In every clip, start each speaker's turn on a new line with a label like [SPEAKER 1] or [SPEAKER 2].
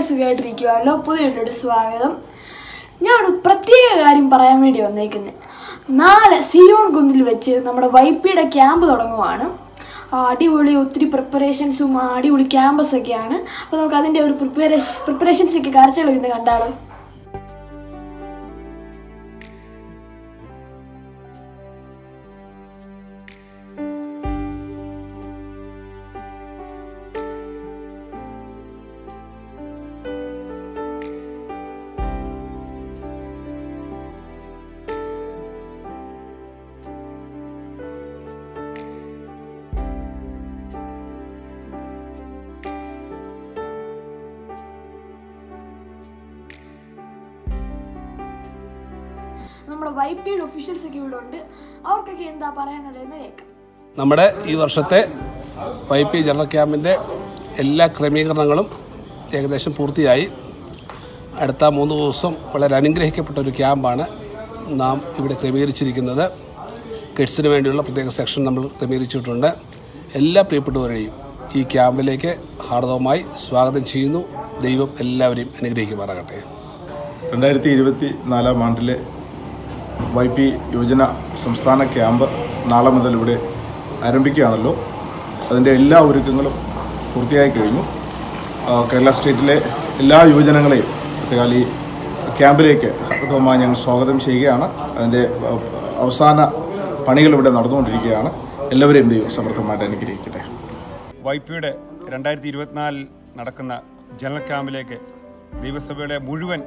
[SPEAKER 1] സുഖമായിട്ടിരിക്കുവാണല്ലോ പുതിയൊരു സ്വാഗതം ഞാൻ ഒരു പ്രത്യേക കാര്യം പറയാൻ വേണ്ടി വന്നേക്കുന്നത് നാളെ സിയോൺ കുന്നിൽ വെച്ച് നമ്മുടെ വൈപ്പിയുടെ ക്യാമ്പ് തുടങ്ങുവാണ് ആ, അടിപൊളി ഒത്തിരി പ്രിപ്പറേഷൻസും ആ, അടിപൊളി ക്യാമ്പസൊക്കെയാണ് അപ്പോൾ നമുക്ക് അതിൻ്റെ ഒരു പ്രിപ്പറേഷൻ പ്രിപ്പറേഷൻസ് ഒക്കെ കാഴ്ചകൾ ഇന്ന് കണ്ടാലോ നമ്മുടെ വൈപ്പിയുടെ ഒഫീഷ്യൽസ് ഒക്കെ ഇവിടെ ഉണ്ട് അവർക്കൊക്കെ എന്താ പറയാനുള്ളത് എന്ന് കേൾക്കാം
[SPEAKER 2] നമ്മുടെ ഈ വർഷത്തെ വൈ പി ജനറൽ ക്യാമ്പിൻ്റെ എല്ലാ ക്രമീകരണങ്ങളും ഏകദേശം പൂർത്തിയായി അടുത്ത മൂന്ന് ദിവസം വളരെ അനുഗ്രഹിക്കപ്പെട്ട ഒരു ക്യാമ്പാണ് നാം ഇവിടെ ക്രമീകരിച്ചിരിക്കുന്നത് കിഡ്സിന് വേണ്ടിയുള്ള പ്രത്യേക സെക്ഷൻ നമ്മൾ ക്രമീകരിച്ചിട്ടുണ്ട് എല്ലാ പ്രിയപ്പെട്ടവരെയും ഈ ക്യാമ്പിലേക്ക് ഹാർദവമായി സ്വാഗതം ചെയ്യുന്നു ദൈവം എല്ലാവരെയും അനുഗ്രഹിക്കുമാറാകട്ടെ
[SPEAKER 3] രണ്ടായിരത്തി ഇരുപത്തി നാലാം ആണ്ടിലെ വൈ പി യുവജന സംസ്ഥാന ക്യാമ്പ് നാളെ മുതൽ ഇവിടെ ആരംഭിക്കുകയാണല്ലോ അതിൻ്റെ എല്ലാ ഒരുക്കങ്ങളും പൂർത്തിയായി കഴിഞ്ഞു ആ, കേരള സ്റ്റേറ്റിലെ എല്ലാ യുവജനങ്ങളെയും പ്രത്യേകാൽ ഈ ക്യാമ്പിലേക്ക് ഹർദവമായി ഞങ്ങൾ സ്വാഗതം ചെയ്യുകയാണ് അതിൻ്റെ ആ, അവസാന പണികൾ ഇവിടെ നടന്നുകൊണ്ടിരിക്കുകയാണ് എല്ലാവരെയും ദൈവം സമൃദ്ധമായിട്ട് അനുഗ്രഹിക്കട്ടെ
[SPEAKER 4] വൈപ്പിയുടെ രണ്ടായിരത്തി ഇരുപത്തിനാലിൽ നടക്കുന്ന ജനറൽ ക്യാമ്പിലേക്ക് ദൈവസഭയുടെ മുഴുവൻ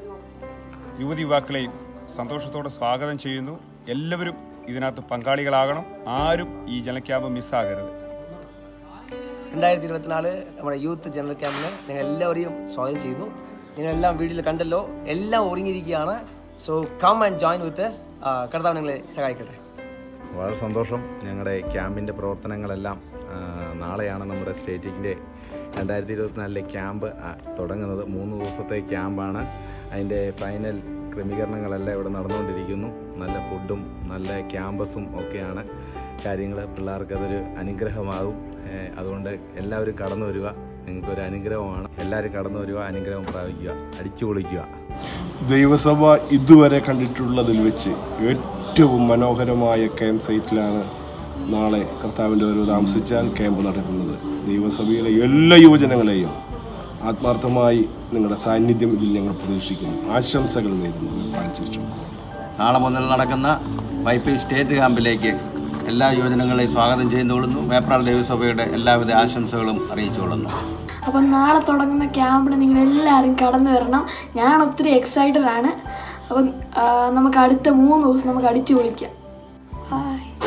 [SPEAKER 4] യുവതി യുവാക്കളെയും സന്തോഷത്തോടെ സ്വാഗതം ചെയ്യുന്നു എല്ലാവരും ഇതിനകത്ത് പങ്കാളികളാകണം ആരും ഈ ജനറൽ ക്യാമ്പ് മിസ്സാകരുത്
[SPEAKER 5] രണ്ടായിരത്തി ഇരുപത്തിനാല് നമ്മുടെ യൂത്ത് ജനറൽ ക്യാമ്പിന് നിങ്ങൾ എല്ലാവരെയും സ്വാഗതം ചെയ്യുന്നു നിങ്ങളെല്ലാം വീട്ടിൽ കണ്ടല്ലോ എല്ലാം ഒരുങ്ങിയിരിക്കുകയാണ് so come and join with കർത്താവ് നിങ്ങളെ സഹായിക്കട്ടെ
[SPEAKER 6] വളരെ സന്തോഷം ഞങ്ങളുടെ ക്യാമ്പിൻ്റെ പ്രവർത്തനങ്ങളെല്ലാം ആ, നാളെയാണ് നമ്മുടെ സ്റ്റേറ്റിൻ്റെ രണ്ടായിരത്തി ഇരുപത്തിനാലിലെ ക്യാമ്പ് ആ, തുടങ്ങുന്നത് മൂന്ന് ദിവസത്തെ ക്യാമ്പാണ് അതിൻ്റെ ഫൈനൽ ക്രമീകരണങ്ങളെല്ലാം ഇവിടെ നടന്നുകൊണ്ടിരിക്കുന്നു നല്ല ഫുഡും നല്ല ക്യാമ്പസും ഒക്കെയാണ് കാര്യങ്ങൾ പിള്ളേർക്ക് അതൊരു അനുഗ്രഹമാകും ഏ, അതുകൊണ്ട് എല്ലാവരും കടന്നു വരിക നിങ്ങൾക്കൊരു അനുഗ്രഹമാണ് എല്ലാവരും കടന്നു വരിക അനുഗ്രഹം പ്രാപിക്കുക അടിച്ചു പൊളിക്കുക
[SPEAKER 7] ദൈവസഭ ഇതുവരെ കണ്ടിട്ടുള്ളതിൽ വെച്ച് ഏറ്റവും മനോഹരമായ ക്യാമ്പ് സൈറ്റിലാണ് നാളെ കർത്താവിൻ്റെ ഒരു താമസിച്ചാൽ ക്യാമ്പ് നടക്കുന്നത് ദൈവസഭയിലെ എല്ലാ യുവജനങ്ങളെയും ആത്മാർത്ഥമായി നിങ്ങളുടെ സാന്നിധ്യം ഇതിൽ ഞങ്ങൾ പ്രതീക്ഷിക്കുന്നു ആശംസകൾ നേരുന്നു കാണിച്ചു
[SPEAKER 8] നാളെ മുതൽ നടക്കുന്ന വൈപ്പി സ്റ്റേറ്റ് ക്യാമ്പിലേക്ക് എല്ലാ യുവജനങ്ങളെയും സ്വാഗതം ചെയ്യുന്നുകൊള്ളുന്നു വേപ്രാൾ ദേവസഭയുടെ എല്ലാവിധ ആശംസകളും അറിയിച്ചുകൊള്ളുന്നു
[SPEAKER 1] അപ്പം നാളെ തുടങ്ങുന്ന ക്യാമ്പിന് നിങ്ങൾ എല്ലാവരും കടന്നു വരണം ഞാൻ ഒത്തിരി എക്സൈറ്റഡ് ആണ് അപ്പം ആ, നമുക്ക് അടുത്ത മൂന്ന് ദിവസം നമുക്ക് അടിച്ചു പൊളിക്കാം ബൈ